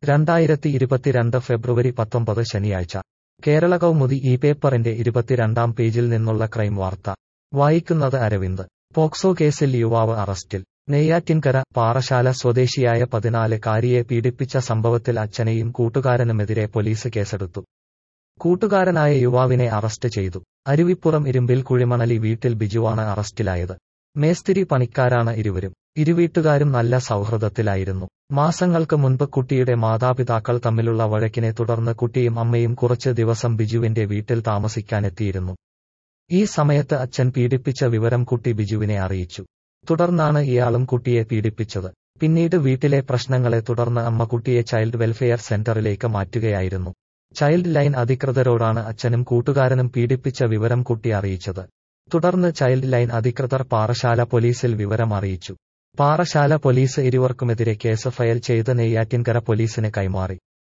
രണ്ടായിരത്തി ഇരുപത്തിരണ്ട് ഫെബ്രുവരി പത്തൊമ്പത് ശനിയാഴ്ച കേരള കൗമുദി ഈ പേപ്പറിന്റെ ഇരുപത്തിരണ്ടാം പേജിൽ നിന്നുള്ള ക്രൈം വാർത്ത വായിക്കുന്നത് അരവിന്ദ് പോക്സോ കേസിൽ യുവാവ് അറസ്റ്റിൽ നെയ്യാറ്റിൻകര പാറശാല സ്വദേശിയായ പതിനാല് കാരിയെ പീഡിപ്പിച്ച സംഭവത്തിൽ അച്ഛനെയും കൂട്ടുകാരനുമെതിരെ പോലീസ് കേസെടുത്തു കൂട്ടുകാരനായ യുവാവിനെ അറസ്റ്റ് ചെയ്തു അരുവിപ്പുറം ഇരുമ്പിൽ കുഴിമണലി വീട്ടിൽ ബിജുവാണ് അറസ്റ്റിലായത് മേസ്തിരി പണിക്കാരാണ് ഇരുവരും ഇരുവീട്ടുകാരും നല്ല സൗഹൃദത്തിലായിരുന്നു മാസങ്ങൾക്ക് മുൻപ് കുട്ടിയുടെ മാതാപിതാക്കൾ തമ്മിലുള്ള വഴക്കിനെ തുടർന്ന് കുട്ടിയും അമ്മയും കുറച്ച് ദിവസം ബിജുവിന്റെ വീട്ടിൽ താമസിക്കാനെത്തിയിരുന്നു ഈ സമയത്ത് അച്ഛൻ പീഡിപ്പിച്ച വിവരം കുട്ടി ബിജുവിനെ അറിയിച്ചു തുടർന്നാണ് ഇയാളും കുട്ടിയെ പീഡിപ്പിച്ചത് പിന്നീട് വീട്ടിലെ പ്രശ്നങ്ങളെ തുടർന്ന് അമ്മ കുട്ടിയെ ചൈൽഡ് വെൽഫെയർ സെന്ററിലേക്ക് മാറ്റുകയായിരുന്നു ചൈൽഡ് ലൈൻ അധികൃതരോടാണ് അച്ഛനും കൂട്ടുകാരനും പീഡിപ്പിച്ച വിവരം കുട്ടി അറിയിച്ചത് തുടർന്ന് ചൈൽഡ് ലൈൻ അധികൃതർ പാറശാല പോലീസിൽ വിവരം അറിയിച്ചു പാറശാല പോലീസ് ഇരുവർക്കുമെതിരെ കേസ് ഫയൽ ചെയ്ത് നെയ്യാറ്റിൻകര പോലീസിന് കൈമാറി